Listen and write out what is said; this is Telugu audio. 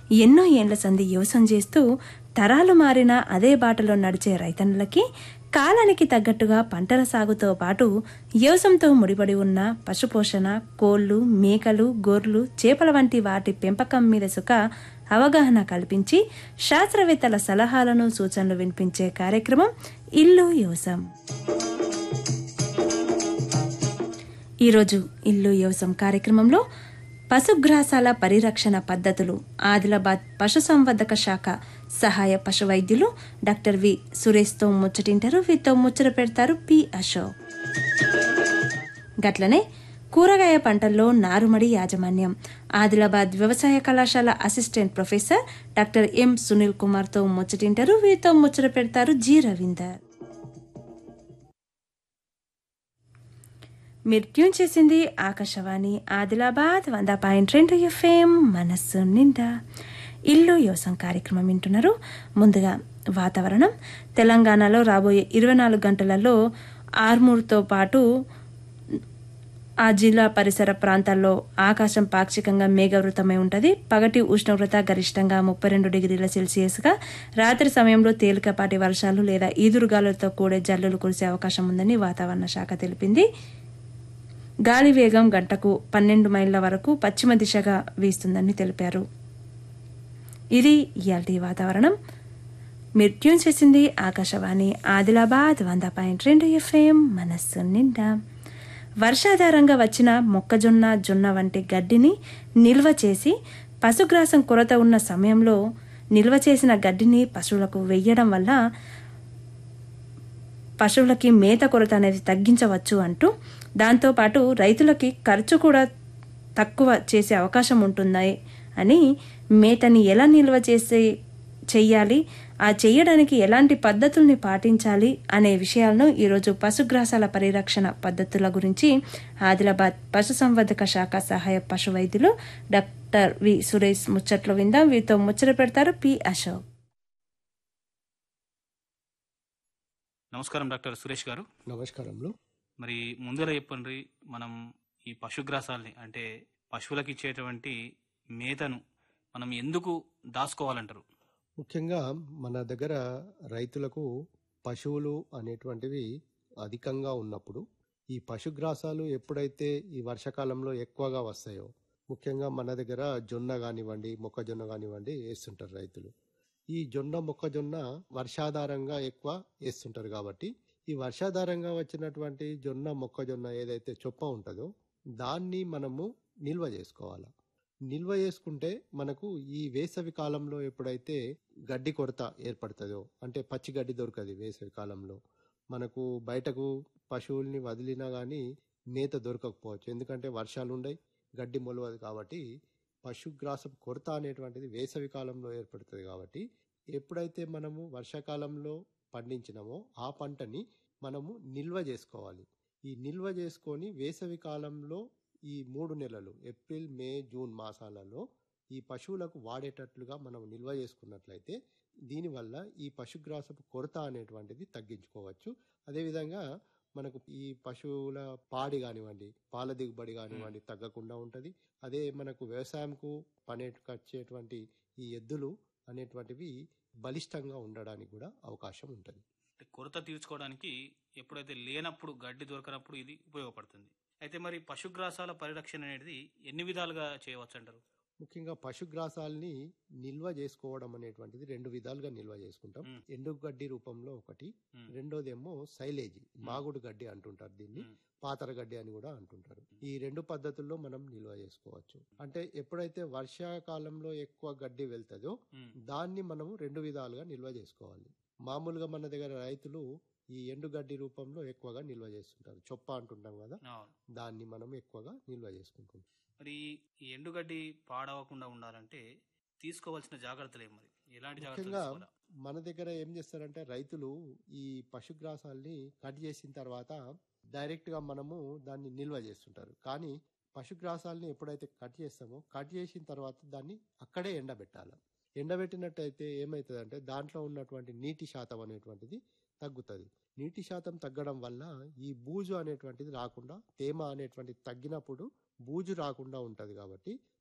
ఎన్నో ఏండ్ల సంధి వ్యవసాయం చేస్తూ తరాలు మారిన అదే బాటలో నడిచే రైతన్నులకి కాలానికి తగ్గట్టుగా పంటల సాగుతో పాటు వ్యవసాయంతో ముడిపడి ఉన్న పశుపోషణ కోళ్లు మేకలు గొర్రెలు చేపల వంటి వాటి పెంపకం మీద సుఖ అవగాహన కల్పించి శాస్త్రవేత్తల సలహాలను సూచనలు వినిపించే కార్యక్రమం ఇల్లు వ్యవసాయం ఈరోజు ఇల్లు వ్యవసాయం కార్యక్రమంలో పశుగ్రాసాల పరిరక్షణ పద్ధతులు ఆదిలాబాద్ పశుసంవర్ధక శాఖ సహాయ పశు వైద్యులు డాక్టర్ వి సురేష్తో ముచ్చటింటారు వీరితో ముచ్చట పెడతారు పి అశోక్ గట్లనే కూరగాయ పంటల్లో నారుమడి యాజమాన్యం ఆదిలాబాద్ వ్యవసాయ కళాశాల assistant professor doctor M Sunil కుమార్తో ముచ్చటింటారు వీరితో ముచ్చట పెడతారు జి రవీందర్ మీరు ట్యూన్ చేసింది ఆకాశవాణి ఆదిలాబాద్ వంద పాయింట్ రెండు ఎఫ్ఎం మనస్సు నిండా ఇల్లు యోసం కార్యక్రమం వింటున్నారు ముందుగా వాతావరణం తెలంగాణలో రాబోయే ఇరవై నాలుగు గంటలలో ఆర్మూర్తో పాటు ఆ జిల్లా పరిసర ప్రాంతాల్లో ఆకాశం పాక్షికంగా మేఘవృతమై ఉంటుంది పగటి ఉష్ణోగ్రత గరిష్టంగా ముప్పై రెండు డిగ్రీల సెల్సియస్గా రాత్రి సమయంలో తేలికపాటి వర్షాలు లేదా ఈదురుగాలులతో కూడే జల్లులు కురిసే అవకాశం ఉందని వాతావరణ శాఖ తెలిపింది గాలి వేగం గంటకు పన్నెండు మైళ్ళ వరకు పశ్చిమ దిశగా వీస్తుందని తెలిపారు ఇది ఇయాల్టి వాతావరణం మీరు ట్యూన్ చేసింది ఆకాశవాణి ఆదిలాబాద్ వంద పాయింట్ రెండు ఎఫ్ఎం మనస్సు నిండా వర్షాధారంగా వచ్చిన మొక్కజొన్న జొన్న వంటి గడ్డిని నిల్వ చేసి పశుగ్రాసం కొరత ఉన్న సమయంలో నిల్వ చేసిన గడ్డిని పశువులకు వెయ్యడం వల్ల పశువులకి మేత కొరత అనేది తగ్గించవచ్చు అంటూ దాంతోపాటు రైతులకి ఖర్చు కూడా తక్కువ చేసే అవకాశం ఉంటుంది అని మేతని ఎలా నిల్వ చేసే చెయ్యాలి ఆ చెయ్యడానికి ఎలాంటి పద్ధతుల్ని పాటించాలి అనే విషయాలను ఈరోజు పశుగ్రాసాల పరిరక్షణ పద్ధతుల గురించి ఆదిలాబాద్ పశుసంవర్ధక శాఖ సహాయ పశు వైద్యులు డాక్టర్ వి సురేష్ ముచ్చట్లు విందాం వీరితో ముచ్చట పెడతారు పి అశోక్ నమస్కారం డాక్టర్ సురేష్ గారు నమస్కారంలో మరి ముందుగా చెప్పండి మనం ఈ పశుగ్రాసాల్ని అంటే పశువులకు ఇచ్చేటువంటి మేతను మనం ఎందుకు దాచుకోవాలంటారు ముఖ్యంగా మన దగ్గర రైతులకు పశువులు అనేటువంటివి అధికంగా ఉన్నప్పుడు ఈ పశుగ్రాసాలు ఎప్పుడైతే ఈ వర్షాకాలంలో ఎక్కువగా వస్తాయో ముఖ్యంగా మన దగ్గర జొన్న కానివ్వండి మొక్కజొన్న కానివ్వండి వేస్తుంటారు రైతులు ఈ జొన్న మొక్కజొన్న వర్షాధారంగా ఎక్కువ వేస్తుంటారు కాబట్టి ఈ వర్షాధారంగా వచ్చినటువంటి జొన్న మొక్కజొన్న ఏదైతే చొప్ప ఉంటుందో దాన్ని మనము నిల్వ చేసుకోవాలి నిల్వ చేసుకుంటే మనకు ఈ వేసవి కాలంలో ఎప్పుడైతే గడ్డి కొరత ఏర్పడుతుందో అంటే పచ్చి గడ్డి దొరకదు వేసవి కాలంలో మనకు బయటకు పశువుల్ని వదిలినా కానీ మేత దొరకకపోవచ్చు ఎందుకంటే వర్షాలు ఉండయి గడ్డి మొలవదు కాబట్టి పశుగ్రాసం కొరత అనేటువంటిది వేసవి కాలంలో ఏర్పడుతుంది కాబట్టి ఎప్పుడైతే మనము వర్షాకాలంలో పండించినామో ఆ పంటని మనము నిల్వ చేసుకోవాలి ఈ నిల్వ చేసుకొని వేసవి కాలంలో ఈ మూడు నెలలు ఏప్రిల్ మే జూన్ మాసాలలో ఈ పశువులకు వాడేటట్లుగా మనం నిల్వ చేసుకున్నట్లయితే దీనివల్ల ఈ పశుగ్రాసపు కొరత అనేటువంటిది తగ్గించుకోవచ్చు అదేవిధంగా మనకు ఈ పశువుల పాడి కానివ్వండి పాల దిగుబడి కానివ్వండి తగ్గకుండా ఉంటుంది అదే మనకు వ్యవసాయంకు పని వచ్చేటువంటి ఈ ఎద్దులు అనేటువంటివి బలిష్టంగా ఉండడానికి కూడా అవకాశం ఉంటుంది అంటే కొరత తీర్చుకోవడానికి ఎప్పుడైతే లేనప్పుడు గడ్డి దొరకనప్పుడు ఇది ఉపయోగపడుతుంది అయితే మరి పశుగ్రాసాల పరిరక్షణ అనేది ఎన్ని విధాలుగా చేయవచ్చు అంటారు ముఖ్యంగా పశుగ్రాసాల్ని నిల్వ చేసుకోవడం అనేటువంటిది రెండు విధాలుగా నిల్వ చేసుకుంటాం మ్. ఎండు గడ్డి రూపంలో ఒకటి మ్. రెండోదేమో సైలేజీ మాగుడు గడ్డి అంటుంటారు దీన్ని మ్. పాతర గడ్డి అని కూడా అంటుంటారు ఈ రెండు పద్ధతుల్లో మనం నిల్వ చేసుకోవచ్చు అంటే ఎప్పుడైతే వర్షాకాలంలో ఎక్కువ గడ్డి వెళ్తుందో మ్. దాన్ని మనము రెండు విధాలుగా నిల్వ చేసుకోవాలి మామూలుగా మన దగ్గర రైతులు ఈ ఎండుగడ్డి రూపంలో ఎక్కువగా నిల్వ చేస్తుంటారు చొప్ప అంటుంటాం కదా అవును. దాన్ని మనం ఎక్కువగా నిల్వ చేసుకుంటాం మరి ఈ ఎండుగడ్డి పాడవకుండా ఉండాలంటే తీసుకోవాల్సిన జాగ్రత్తలు ఏం మరి ఎలాంటి జాగ్రత్తలు ముఖ్యంగా తీసుకోవాలా మన దగ్గర ఏం చేస్తారంటే రైతులు ఈ పశుగ్రాసాల్ని కట్ చేసిన తర్వాత డైరెక్ట్ గా మనము దాన్ని నిల్వ చేస్తుంటారు కానీ పశుగ్రాసాల్ని ఎప్పుడైతే కట్ చేస్తామో కట్ చేసిన తర్వాత దాన్ని అక్కడే ఎండబెట్టాలి ఎండబెట్టినట్టయితే ఏమవుతుందంటే దాంట్లో ఉన్నటువంటి నీటి శాతం అనేటువంటిది తగ్గుతుంది నీటి శాతం తగ్గడం వల్ల ఈ బూజు అనేటువంటిది రాకుండా తేమ అనేటువంటిది తగ్గినప్పుడు బూజు రాకుండా ఉంటది కాబట్టి